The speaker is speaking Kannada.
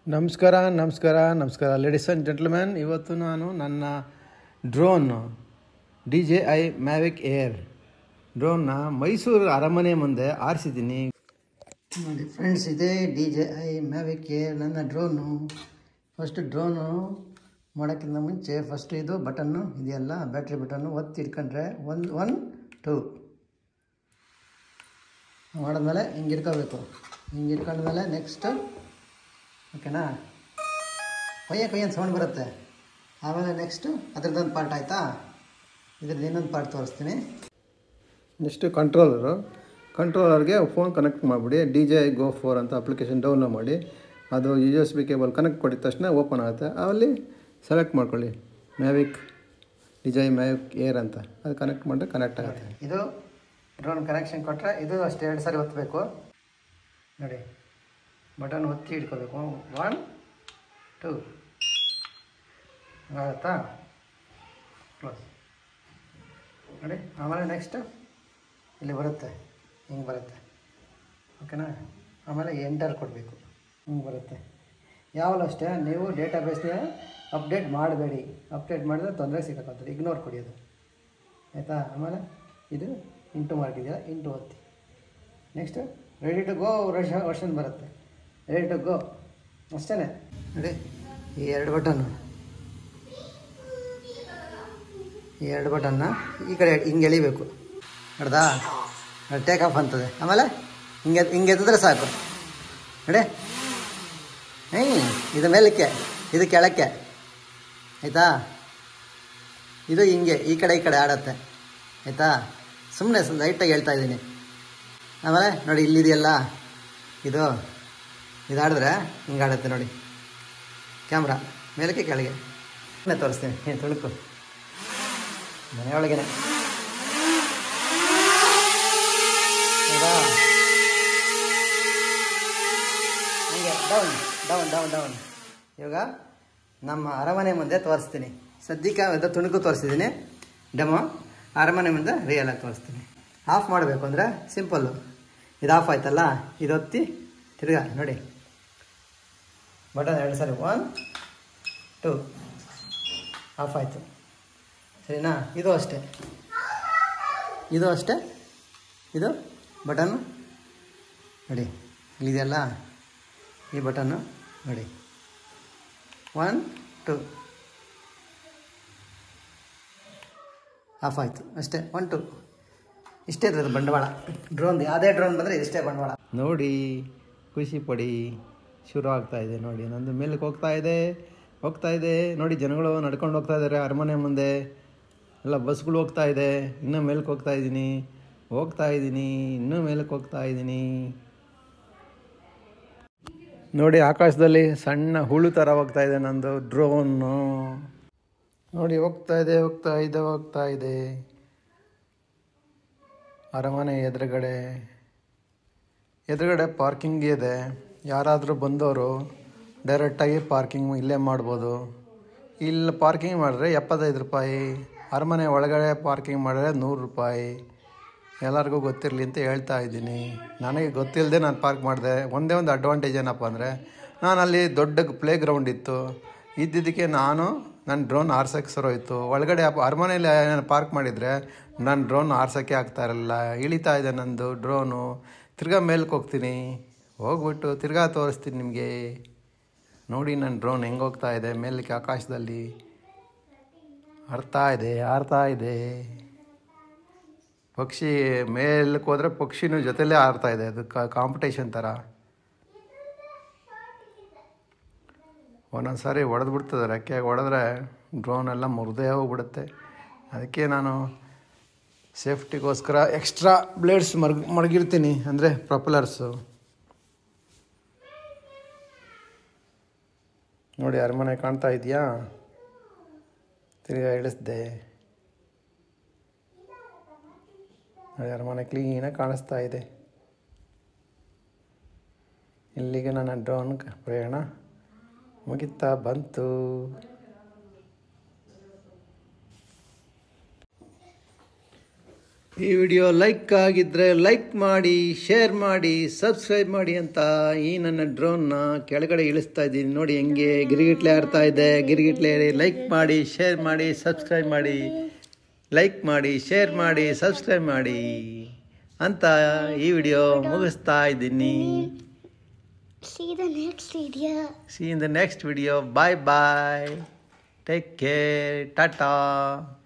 ನಮಸ್ಕಾರ ನಮಸ್ಕಾರ ನಮಸ್ಕಾರ ಲೇಡೀಸ್ ಆ್ಯಂಡ್ ಜೆಂಟ್ಲ್ಮ್ಯಾನ್ ಇವತ್ತು ನಾನು ನನ್ನ drone D J I Mavic Air ಡ್ರೋನ್ನ ಮೈಸೂರು ಅರಮನೆ ಮುಂದೆ ಆರಿಸಿದ್ದೀನಿ ನೋಡಿ ಫ್ರೆಂಡ್ಸ್ ಇದೇ D J I Mavic Air ನನ್ನ ಡ್ರೋನು ಫಸ್ಟ್ ಡ್ರೋನು ಮಾಡೋಕ್ಕಿಂತ ಮುಂಚೆ ಫಸ್ಟ್ ಇದು ಬಟನ್ನು ಇದೆಯಲ್ಲ ಬ್ಯಾಟ್ರಿ ಬಟನ್ನು ಒತ್ತಿ ಇಟ್ಕೊಂಡ್ರೆ ಒಂದು ಒನ್ ಟೂ ಮಾಡಿದ್ಮೇಲೆ ಹಿಂಗೆ ಇಟ್ಕೋಬೇಕು ಹಿಂಗೆ ಇಟ್ಕೊಂಡ್ಮೇಲೆ ನೆಕ್ಸ್ಟ್ ಓಕೆನಾ ಕೊಯ್ಯ ಕೊಯ್ಯ ಅಂತ ಸೌಂಡ್ ಬರುತ್ತೆ ಆಮೇಲೆ ನೆಕ್ಸ್ಟು ಅದ್ರದ್ದೊಂದು ಪಾರ್ಟ್ ಆಯಿತಾ ಇದ್ರದ್ದು ಇನ್ನೊಂದು ಪಾರ್ಟ್ ತೋರಿಸ್ತೀನಿ ನೆಕ್ಸ್ಟು ಕಂಟ್ರೋಲರು ಕಂಟ್ರೋಲರ್ಗೆ ಫೋನ್ ಕನೆಕ್ಟ್ ಮಾಡಿಬಿಡಿ ಡಿ ಜೆ ಗೋ ಫೋರ್ ಅಂತ ಅಪ್ಲಿಕೇಶನ್ ಡೌನ್ಲೋಡ್ ಮಾಡಿ ಅದು U S B cable connect ಕೊಡಿದ ತಕ್ಷಣ ಓಪನ್ ಆಗುತ್ತೆ ಅಲ್ಲಿ ಸೆಲೆಕ್ಟ್ ಮಾಡ್ಕೊಳ್ಳಿ Mavic D J Mavic Air ಅಂತ ಅದು ಕನೆಕ್ಟ್ ಮಾಡಿದ್ರೆ ಕನೆಕ್ಟ್ ಆಗುತ್ತೆ ಇದು ಡ್ರೋನ್ ಕನೆಕ್ಷನ್ ಕೊಟ್ಟರೆ ಇದು ಅಷ್ಟೇ ಎರಡು ಸಾರಿ ಒತ್ತಬೇಕು ನೋಡಿ ಬಟನ್ ಒತ್ತಿ ಇಟ್ಕೋಬೇಕು ಒನ್ ಟೂ ಆಗುತ್ತಾ ಕ್ಲೋಸ್ ನೋಡಿ ಆಮೇಲೆ ನೆಕ್ಸ್ಟ್ ಇಲ್ಲಿ ಬರುತ್ತೆ ಹಿಂಗೆ ಬರುತ್ತೆ ಓಕೆನಾ ಆಮೇಲೆ ಎಂಟರ್ ಕೊಡಬೇಕು ಹಿಂಗೆ ಬರುತ್ತೆ ಯಾವಾಗಲೂ ಅಷ್ಟೇ ನೀವು ಡೇಟಾಬೇಸ್ನ ಅಪ್ಡೇಟ್ ಮಾಡಬೇಡಿ ಅಪ್ಡೇಟ್ ಮಾಡಿದ್ರೆ ತೊಂದರೆ ಸಿಗೋಕ್ಕಾಗ್ತದೆ ಇಗ್ನೋರ್ ಕೊಡಿ ಅದು ಆಯಿತಾ ಆಮೇಲೆ ಇದು ಇಂಟು ಮಾಡಿದೆಯಲ್ಲ ಇಂಟು ಒತ್ತಿ ನೆಕ್ಸ್ಟ್ ರೆಡಿ ಟು ಗೋ ವರ್ಷ ವರ್ಷನ್ ಬರುತ್ತೆ ರೆಡಿ ಟು ಗೋ ಅಷ್ಟೇ ನೋಡಿ ಈ ಎರಡು ಬಟನ್ನು ಈ ಎರಡು ಬಟನ್ನ ಈ ಕಡೆ ಹಿಂಗೆ ಎಳಿಬೇಕು ನೋಡ್ದಾ ಟೇಕ್ ಆಫ್ ಅಂತದೆ ಆಮೇಲೆ ಹಿಂಗೆ ಹಿಂಗೆ ಎತ್ತಿದ್ರೆ ಸಾಕು ನೋಡಿ ಹ್ಞೂ ಇದು ಮೇಲಕ್ಕೆ ಇದು ಕೆಳಕ್ಕೆ ಆಯಿತಾ ಇದು ಹಿಂಗೆ ಈ ಕಡೆ ಈ ಕಡೆ ಆಡತ್ತೆ ಆಯಿತಾ ಸುಮ್ಮನೆ ಲೈಟಾಗಿ ಹೇಳ್ತಾ ಇದ್ದೀನಿ ಆಮೇಲೆ ನೋಡಿ ಇಲ್ಲಿದೆಯಲ್ಲ ಇದು ಇದಾಡಿದ್ರೆ ಹಿಂಗೆ ಆಡುತ್ತೆ ನೋಡಿ ಕ್ಯಾಮ್ರಾ ಮೇಲಕ್ಕೆ ಕೆಳಗೆ ಸುಮ್ಮನೆ ತೋರಿಸ್ತೀನಿ ಏನು ತುಳುಕು ಮನೆಯೊಳಗೇನೆ ಹೌದಾ ಹೀಗೆ ಡೌನ್ ಡೌನ್ ಡೌನ್ ಡೌನ್ ಇವಾಗ ನಮ್ಮ ಅರಮನೆ ಮುಂದೆ ತೋರಿಸ್ತೀನಿ ಸದ್ಯಕ್ಕೆ ಅದು ತುಣುಕು ತೋರಿಸಿದ್ದೀನಿ ಡೆಮೋ ಅರಮನೆ ಮುಂದೆ ರಿಯಲಾಗಿ ತೋರಿಸ್ತೀನಿ ಆಫ್ ಮಾಡಬೇಕು ಅಂದರೆ ಸಿಂಪಲ್ಲು ಇದು ಆಫ್ ಆಯ್ತಲ್ಲ ಇದು ಒತ್ತಿ ತಿರ್ಗಾ ನೋಡಿ ಬಟನ್ ಎರಡು ಸರಿ ಒನ್ ಟೂ ಆಫ್ ಆಯಿತು ಸರಿನಾ ಇದು ಅಷ್ಟೇ ಇದು ಅಷ್ಟೇ ಇದು ಬಟನ್ನು ನೋಡಿ ಇಲ್ಲಿದೆಯಲ್ಲ ಈ ಬಟನ್ನು ನೋಡಿ ಒನ್ ಟು ಆಫ್ ಆಯಿತು ಅಷ್ಟೇ ಒನ್ ಟು ಇಷ್ಟೇ ಇರೋದು ಬಂಡವಾಳ ಡ್ರೋನ್ ಯಾವುದೇ ಡ್ರೋನ್ ಬಂದರೆ ಇಷ್ಟೇ ಬಂಡವಾಳ ನೋಡಿ ಖುಷಿ ಪಡಿ ಶುರು ಆಗ್ತಾ ಇದೆ ನೋಡಿ ನಂದು ಮೇಲಕ್ಕೆ ಹೋಗ್ತಾ ಇದೆ ಹೋಗ್ತಾ ಇದೆ ನೋಡಿ ಜನಗಳು ನಡ್ಕೊಂಡು ಹೋಗ್ತಾ ಇದ್ದಾರೆ ಅರಮನೆ ಮುಂದೆ ಎಲ್ಲ ಬಸ್ಗಳು ಹೋಗ್ತಾ ಇದೆ ಇನ್ನೂ ಮೇಲಕ್ಕೆ ಹೋಗ್ತಾ ಇದ್ದೀನಿ ಹೋಗ್ತಾ ಇದ್ದೀನಿ ಇನ್ನೂ ಮೇಲಕ್ಕೆ ಹೋಗ್ತಾ ಇದ್ದೀನಿ ನೋಡಿ ಆಕಾಶದಲ್ಲಿ ಸಣ್ಣ ಹುಳು ಥರ ಹೋಗ್ತಾ ಇದೆ ನಂದು ಡ್ರೋನು ನೋಡಿ ಹೋಗ್ತಾ ಇದೆ ಹೋಗ್ತಾ ಇದೆ ಹೋಗ್ತಾ ಇದೆ ಅರಮನೆ ಎದುರುಗಡೆ ಎದುರುಗಡೆ ಪಾರ್ಕಿಂಗ್ ಇದೆ ಯಾರಾದರೂ ಬಂದವರು ಡೈರೆಕ್ಟಾಗಿ ಪಾರ್ಕಿಂಗ್ ಇಲ್ಲೇ ಮಾಡ್ಬೋದು ಇಲ್ಲಿ ಪಾರ್ಕಿಂಗ್ ಮಾಡಿದ್ರೆ ಎಪ್ಪತ್ತೈದು ರೂಪಾಯಿ ಅರಮನೆ ಒಳಗಡೆ ಪಾರ್ಕಿಂಗ್ ಮಾಡಿದ್ರೆ ನೂರು ರೂಪಾಯಿ ಎಲ್ಲರಿಗೂ ಗೊತ್ತಿರಲಿ ಅಂತ ಹೇಳ್ತಾ ಇದ್ದೀನಿ ನನಗೆ ಗೊತ್ತಿಲ್ಲದೆ ನಾನು ಪಾರ್ಕ್ ಮಾಡಿದೆ ಒಂದೇ ಒಂದು ಅಡ್ವಾಂಟೇಜ್ ಏನಪ್ಪ ಅಂದರೆ ನಾನು ಅಲ್ಲಿ ದೊಡ್ಡ ಪ್ಲೇ ಗ್ರೌಂಡ್ ಇತ್ತು ಇದ್ದಿದ್ದಕ್ಕೆ ನಾನು ನನ್ನ ಡ್ರೋನ್ ಆರ್ಸೋಕ್ಕೆ ಸರೋಯ್ತು ಒಳಗಡೆ ಅರಮನೆಯಲ್ಲಿ ನಾನು ಪಾರ್ಕ್ ಮಾಡಿದರೆ ನನ್ನ ಡ್ರೋನ್ ಆರ್ಸೋಕ್ಕೆ ಆಗ್ತಾ ಇರಲಿಲ್ಲ ಇಳಿತಾ ಇದೆ ನಂದು ಡ್ರೋನು ತಿರ್ಗಾ ಮೇಲಕ್ಕೆ ಹೋಗ್ತೀನಿ ಹೋಗ್ಬಿಟ್ಟು ತಿರ್ಗಾ ತೋರಿಸ್ತೀನಿ ನಿಮಗೆ ನೋಡಿ ನನ್ನ ಡ್ರೋನ್ ಹೆಂಗೆ ಹೋಗ್ತಾ ಇದೆ ಮೇಲಕ್ಕೆ ಆಕಾಶದಲ್ಲಿ ಹರ್ತಾ ಇದೆ ಹಾರ್ತಾ ಇದೆ ಪಕ್ಷಿ ಮೇಲಕ್ಕೆ ಹೋದರೆ ಪಕ್ಷಿನೂ ಜೊತೆಲೇ ಹಾರ್ತಾ ಇದೆ ಅದು ಕಾಂಪಿಟೇಷನ್ ಥರ ಒಂದೊಂದು ಸಾರಿ ಹೊಡೆದು ಬಿಡ್ತದೆ ರೆಕ್ಕೆ ಹೊಡೆದ್ರೆ ಡ್ರೋನ್ ಎಲ್ಲ ಮುರಿದೇ ಹೋಗ್ಬಿಡುತ್ತೆ ಅದಕ್ಕೆ ನಾನು ಸೇಫ್ಟಿಗೋಸ್ಕರ ಎಕ್ಸ್ಟ್ರಾ ಬ್ಲೇಡ್ಸ್ ಮರ್ಗ್ ಮಡಗಿರ್ತೀನಿ ಅಂದರೆ ಪ್ರೊಪಲರ್ಸು ನೋಡಿ ಅರಮನೆ ಕಾಣ್ತಾ ಇದೆಯಾ ತಿರ್ಗಾ ಇಳಿಸ್ದೆ ನೋಡಿ ಅರಮನೆ ಕ್ಲೀನಾಗಿ ಕಾಣಿಸ್ತಾ ಇದೆ ಇಲ್ಲಿಗೆ ನನ್ನ ಡ್ರೋನ್ ಪ್ರಯಾಣ ಮುಗಿತಾ ಬಂತು ಈ ವಿಡಿಯೋ ಲೈಕ್ ಆಗಿದ್ರೆ ಲೈಕ್ ಮಾಡಿ ಶೇರ್ ಮಾಡಿ ಸಬ್ಸ್ಕ್ರೈಬ್ ಮಾಡಿ ಅಂತ ಈ ನನ್ನ ಡ್ರೋನ್ನ ಕೆಳಗಡೆ ಇಳಿಸ್ತಾ ಇದ್ದೀನಿ ನೋಡಿ ಹೆಂಗೆ ಗಿರಿಗಿಟ್ಲೆ ಆಡ್ತಾ ಇದೆ ಗಿರಿಗಿಟ್ಲೆ ಲೈಕ್ ಮಾಡಿ ಶೇರ್ ಮಾಡಿ ಸಬ್ಸ್ಕ್ರೈಬ್ ಮಾಡಿ ಲೈಕ್ ಮಾಡಿ ಶೇರ್ ಮಾಡಿ ಸಬ್ಸ್ಕ್ರೈಬ್ ಮಾಡಿ ಅಂತ ಈ ವಿಡಿಯೋ ಮುಗಿಸ್ತಾ ಇದ್ದೀನಿ See the next video. See in the next video bye bye take care Tata